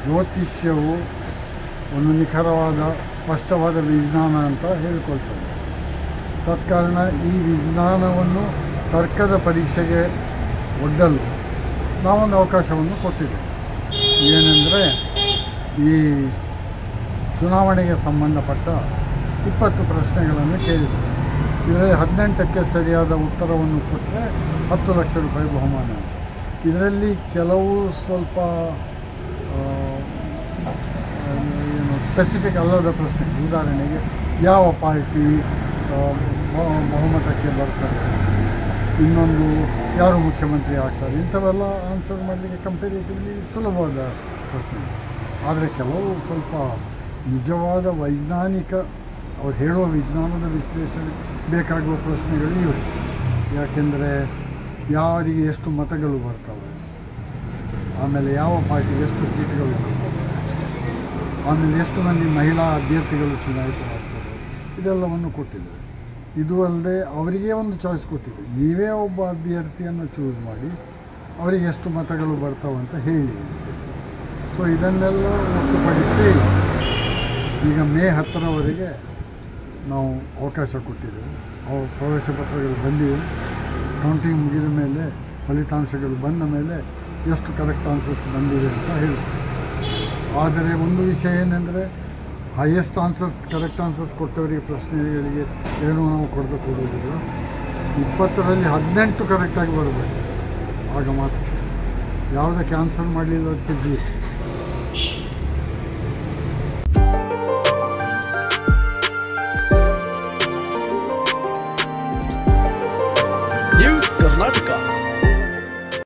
ಜ್ಯೋತಿಷ್ಯವು ಒಂದು ನಿಖರವಾದ ಸ್ಪಷ್ಟವಾದ ವಿಜ್ಞಾನ ಅಂತ ಹೇಳಿಕೊಳ್ತದೆ ತತ್ಕಾರಣ ಈ ವಿಜ್ಞಾನವನ್ನು ತರ್ಕದ ಪರೀಕ್ಷೆಗೆ ಒಡ್ಡಲು ನಾವೊಂದು ಅವಕಾಶವನ್ನು ಕೊಟ್ಟಿದ್ದೇವೆ ಏನೆಂದರೆ ಈ ಚುನಾವಣೆಗೆ ಸಂಬಂಧಪಟ್ಟ ಇಪ್ಪತ್ತು ಪ್ರಶ್ನೆಗಳನ್ನು ಕೇಳಿದ್ದೇವೆ ಇದರಲ್ಲಿ ಹದಿನೆಂಟಕ್ಕೆ ಸರಿಯಾದ ಉತ್ತರವನ್ನು ಕೊಟ್ಟರೆ ಹತ್ತು ಲಕ್ಷ ರೂಪಾಯಿ ಬಹುಮಾನ ಇದರಲ್ಲಿ ಕೆಲವು ಸ್ವಲ್ಪ ಆ, ಏನು ಸ್ಪೆಸಿಫಿಕ್ ಅಲ್ಲದ ಪ್ರಶ್ನೆ ಉದಾಹರಣೆಗೆ ಯಾವ ಪಾರ್ಟಿ ಆ, ಬಹು- ಬಹುಮತಕ್ಕೆ ಬರ್ತಾರೆ ಇನ್ನೊಂದು ಯಾರು ಮುಖ್ಯಮಂತ್ರಿ ಆಗ್ತಾರೆ ಇಂಥವೆಲ್ಲ ಆನ್ಸರ್ ಮಾಡಲಿಕ್ಕೆ ಕಂಪೇರಿಟಿವ್ಲಿ ಸುಲಭವಾದ ಪ್ರಶ್ನೆ ಆದರೆ ಕೆಲವು ಸ್ವಲ್ಪ ನಿಜವಾದ ವೈಜ್ಞಾನಿಕ ಅವ್ರು ಹೇಳುವ ವಿಜ್ಞಾನದ ವಿಶ್ಲೇಷಣೆ ಬೇಕಾಗುವ ಪ್ರಶ್ನೆಗಳು ಇವೆ ಯಾಕೆಂದರೆ ಯಾರಿಗೆ ಎಷ್ಟು ಮತಗಳು ಬರ್ತವೆ ಆಮೇಲೆ ಯಾವ ಪಾರ್ಟಿಗೆ ಎಷ್ಟು ಸೀಟುಗಳು ಬರ್ತವೆ ಆಮೇಲೆ ಎಷ್ಟು ಮಂದಿ ಮಹಿಳಾ ಅಭ್ಯರ್ಥಿಗಳು ಚುನಾಯಿತರಾಗ್ತಾರೆ ಇದೆಲ್ಲವನ್ನು ಕೊಟ್ಟಿದ್ದಾರೆ ಇದು ಅಲ್ಲದೆ ಅವರಿಗೆ ಒಂದು ಚಾಯ್ಸ್ ಕೊಟ್ಟಿದೆ ನೀವೇ ಒಬ್ಬ ಅಭ್ಯರ್ಥಿಯನ್ನು ಚೂಸ್ ಮಾಡಿ ಅವರಿಗೆ ಎಷ್ಟು ಮತಗಳು ಬರ್ತಾವೆ ಅಂತ ಹೇಳಿ ಸೊ ಇದನ್ನೆಲ್ಲ ಹೊರತುಪಡಿಸಿ ಈಗ ಮೇ ಹತ್ತರವರೆಗೆ ನಾವು ಅವಕಾಶ ಕೊಟ್ಟಿದ್ದೇವೆ ಅವು ಪ್ರವೇಶ ಪತ್ರಗಳು ಬಂದಿವೆ ಕೌಂಟಿಂಗ್ ಮುಗಿದ ಮೇಲೆ ಫಲಿತಾಂಶಗಳು ಬಂದ ಮೇಲೆ ಎಷ್ಟು ಕರೆಕ್ಟ್ ಆನ್ಸರ್ಸ್ ಬಂದಿದೆ ಅಂತ ಹೇಳ್ತೀವಿ ಆದರೆ ಒಂದು ವಿಷಯ ಏನೆಂದರೆ ಹೈಯೆಸ್ಟ್ ಆನ್ಸರ್ಸ್ ಕರೆಕ್ಟ್ ಆನ್ಸರ್ಸ್ ಕೊಟ್ಟವರಿಗೆ ಪ್ರಶ್ನೆಗಳಿಗೆ ಏನೂ ನಾವು ಕೊಡದೆ ಕೊಡುವುದಿಲ್ಲ ಇಪ್ಪತ್ತರಲ್ಲಿ ಹದಿನೆಂಟು ಕರೆಕ್ಟಾಗಿ ಬರಬೇಕು ಆಗ ಮಾತ್ರ ಯಾವುದಕ್ಕೆ ಆನ್ಸರ್ ಮಾಡಲಿಲ್ಲ ಅದಕ್ಕೆ ಜೀರೋ ನ್ಯೂಸ್ ಕರ್ನಾಟಕ